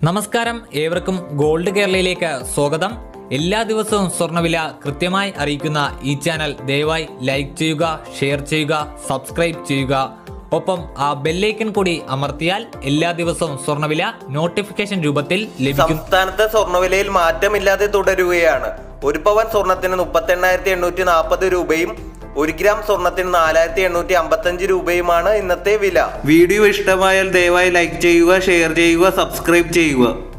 നമസ്കാരം ഏവർക്കും ഗോൾഡ് കേരളയിലേക്ക് സ്വാഗതം എല്ലാ ദിവസവും സ്വർണ്ണവില കൃത്യമായി അറിയിക്കുന്ന ഈ ചാനൽ ദയവായി ലൈക്ക് ചെയ്യുക ഷെയർ ചെയ്യുക സബ്സ്ക്രൈബ് ചെയ്യുക ഒപ്പം ആ ബെല്ലൈക്കൺ കൂടി അമർത്തിയാൽ എല്ലാ ദിവസവും സ്വർണ്ണവില നോട്ടിഫിക്കേഷൻ രൂപത്തിൽ ലഭിക്കും സംസ്ഥാനത്തെ സ്വർണ്ണവിലയിൽ മാറ്റമില്ലാതെ തുടരുകയാണ് ഒരു പവൻ സ്വർണത്തിന് മുപ്പത്തി എണ്ണായിരത്തി എണ്ണൂറ്റി നാൽപ്പത് രൂപയും ഒരു ഗ്രാം സ്വർണത്തിന് നാലായിരത്തി എണ്ണൂറ്റി അമ്പത്തഞ്ച് രൂപയുമാണ് ഇന്നത്തെ വില വീഡിയോ ഇഷ്ടമായാൽ ദയവായി ലൈക്ക് ചെയ്യുക ഷെയർ ചെയ്യുക സബ്സ്ക്രൈബ് ചെയ്യുക